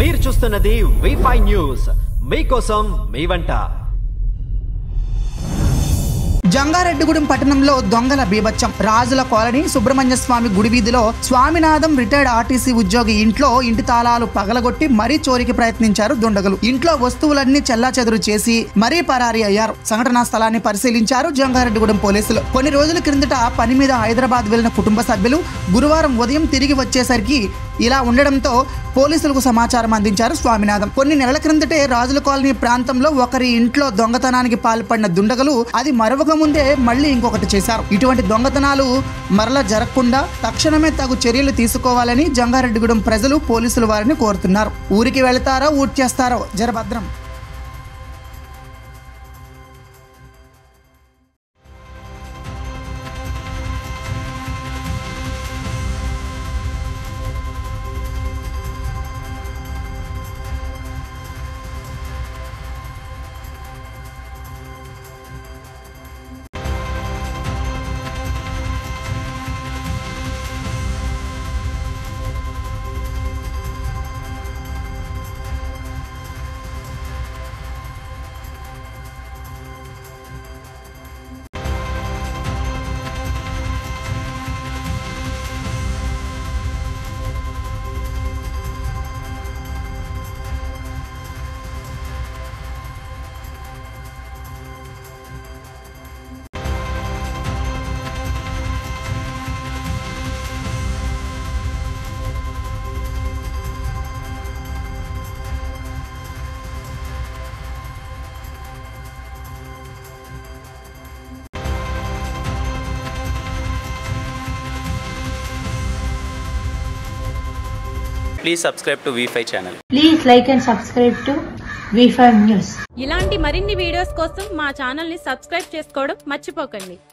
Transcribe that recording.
మీరు చూస్తున్నది V five news మీకోసం మీ వంట జంగారెడ్డిగూడెం పట్టణంలో దొంగల బీభత్సం రాజుల కాలనీ సుబ్రహ్మణ్య స్వామి గుడి వీధిలో స్వామినాథం రిటైర్డ్ ఆర్టీసీ ఉద్యోగి ఇంట్లో ఇంటి తాళాలు పగలగొట్టి మరీ చోరీకి ప్రయత్నించారు దుండగులు ఇంట్లో వస్తువులన్నీ చెల్లాచెదురు చేసి మరీ పరారీ అయ్యారు సంఘటనా స్థలాన్ని పరిశీలించారు జంగారెడ్డిగూడెం పోలీసులు కొన్ని రోజుల క్రిందట పని మీద హైదరాబాద్ వెళ్లిన కుటుంబ సభ్యులు గురువారం ఉదయం తిరిగి వచ్చేసరికి ఇలా ఉండడంతో పోలీసులకు సమాచారం అందించారు స్వామినాథం కొన్ని నెలల క్రిందటే రాజుల కాలనీ ప్రాంతంలో ఒకరి ఇంట్లో దొంగతనానికి పాల్పడిన దుండగలు అది మరొక ముందే మళ్ళీ ఇంకొకటి చేశారు ఇటువంటి దొంగతనాలు మరలా జరగకుండా తక్షణమే తగు చర్యలు తీసుకోవాలని జంగారెడ్డిగూడెం ప్రజలు పోలీసులు వారిని కోరుతున్నారు ఊరికి వెళతారో ఊట్ చేస్తారో జరభద్రం Please subscribe to V5 channel. Please like and subscribe to V5 News. ఇలాంటి మరిన్ని వీడియోస్ కోసం మా ఛానల్ ని సబ్స్క్రైబ్ చేసుకోవడం మర్చిపోకండి